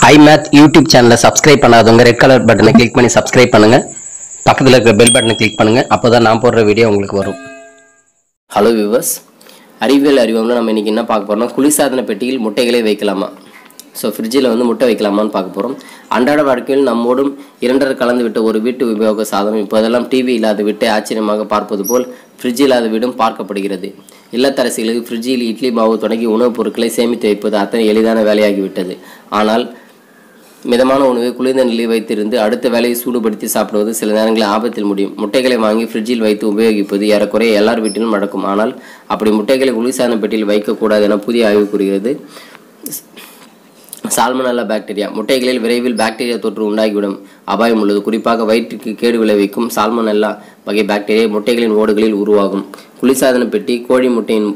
ஐமேத் YouTube சேனலை subscribe பண்ணாதவங்க red colour பட்டனை கிளிக் பண்ணி சப்ஸ்கிரைப் பண்ணுங்க பக்கத்தில் இருக்கிற பெல் பட்டனை கிளிக் பண்ணுங்க அப்போ நான் போடுற வீடியோ உங்களுக்கு வரும் ஹலோ வியூவர்ஸ் அறிவியல் அறிவம்ல நம்ம இன்றைக்கி என்ன பார்க்க போகிறோம்னா குளிர்சாதன பெட்டியில் முட்டைகளை வைக்கலாமா ஸோ ஃப்ரிட்ஜில் வந்து முட்டை வைக்கலாமான்னு பார்க்க போகிறோம் அன்றாட வாழ்க்கையில் நம்மோடும் இரண்டரை கலந்து விட்ட ஒரு வீட்டு உபயோக சாதனம் இப்போதெல்லாம் டிவி இல்லாத வீட்டை ஆச்சரியமாக பார்ப்பது போல் ஃப்ரிட்ஜ் இல்லாத வீடும் பார்க்கப்படுகிறது இல்லத்தரசிகளுக்கு ஃப்ரிட்ஜில் இட்லி மாவு தொடங்கி உணவுப் பொருட்களை சேமித்து வைப்பது அத்தனை எளிதான வேலையாகிவிட்டது ஆனால் மிதமான உணவை குளிர்ந்த நிலையில் வைத்திருந்து அடுத்த வேலையை சூடுபடுத்தி சாப்பிடுவது சில நேரங்களில் ஆபத்தில் முடியும் முட்டைகளை வாங்கி ஃப்ரிட்ஜில் வைத்து உபயோகிப்பது ஏறக்குறைய எல்லார் வீட்டிலும் நடக்கும் ஆனால் அப்படி முட்டைகளை குளிர்சாதன பெட்டியில் வைக்கக்கூடாது என புதிய ஆய்வு கூறுகிறது சால்மனல்லா பாக்டீரியா முட்டைகளில் விரைவில் பாக்டீரியா தொற்று உண்டாகிவிடும் அபாயம் உள்ளது குறிப்பாக வயிற்றுக்கு கேடு விளைவிக்கும் சால்மனல்லா வகை பாக்டீரியா முட்டைகளின் ஓடுகளில் உருவாகும் குளிர்சாதன பெட்டி கோழி முட்டையின்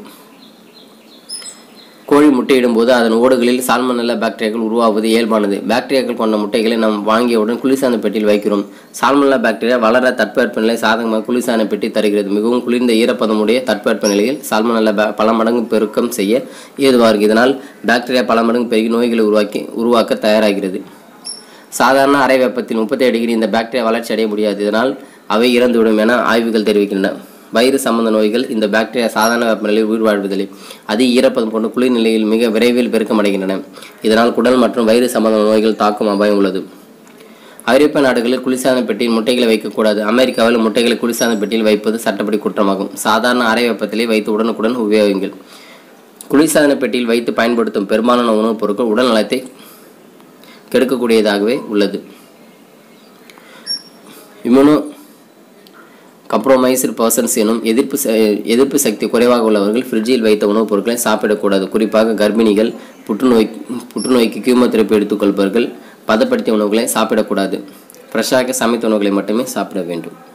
கோழி முட்டையிடும் போது அதன் ஓடுகளில் சால்மனல்லா பாக்டீரியாக்கள் உருவாவது இயல்பானது பாக்டீரியாக்கள் கொண்ட முட்டைகளை நாம் வாங்கியவுடன் குளிர்சாதன பெட்டியில் வைக்கிறோம் சால்மனல்லா பாக்டீரியா வளர தட்பவெப்பநிலை சாதகமாக குளிர்சாதன பெட்டி தருகிறது மிகவும் குளிர்ந்த ஈரப்பதமுடைய தட்பவெப்ப நிலையில் சால்மனல்லா பா- பல மடங்கு பெருக்கம் செய்ய ஏதுவாக இதனால் பாக்டீரியா பல மடங்கு பெருகி நோய்களை உருவாக்கி உருவாக்க தயாராகிறது சாதாரண அறை வெப்பத்தில் முப்பத்தேழு டிகிரி இந்த பாக்டீரியா வளர்ச்சி அடைய முடியாது இதனால் அவை இறந்துவிடும் என ஆய்வுகள் தெரிவிக்கின்றன வயிறு சம்பந்த நோய்கள் இந்த பாக்டீரியா சாதாரண வெப்பநிலையில் உயிர் வாழ்வதில்லை அதிக ஈரப்பதம் கொண்ட குளிர் நிலையில் மிக விரைவில் பெருக்கமடைகின்றன இதனால் குடல் மற்றும் வயிறு சம்பந்த நோய்கள் தாக்கும் அபாயம் உள்ளது ஐரோப்பிய நாடுகளில் குளிர்சாதன பெட்டியில் முட்டைகளை வைக்கக்கூடாது அமெரிக்காவில் முட்டைகளை குளிர்சாதன பெட்டியில் வைப்பது சட்டப்படி குற்றமாகும் சாதாரண அறை வெப்பத்திலே வைத்து உடனுக்குடன் உபயோகிங்கள் குளிர்சாதன பெட்டியில் வைத்து பயன்படுத்தும் பெரும்பாலான உணவுப் பொருட்கள் உடல் நலத்தை கெடுக்கக்கூடியதாகவே உள்ளது இம்யூனோ கம்ப்ரோமைஸ்டு பர்சன்ஸ் எனும் எதிர்ப்பு ச- எதிர்ப்பு சக்தி குறைவாக உள்ளவர்கள் ஃப்ரிட்ஜில் வைத்த உணவுப் பொருட்களை சாப்பிடக்கூடாது குறிப்பாக கர்ப்பிணிகள் புற்றுநோய் புற்றுநோய்க்கு கீமோதெரப்பி எடுத்துக்கொள்பவர்கள் பதப்படுத்திய உணவுகளை சாப்பிடக்கூடாது ஃப்ரெஷ்ஷாக சமைத்த உணவுகளை மட்டுமே சாப்பிட வேண்டும்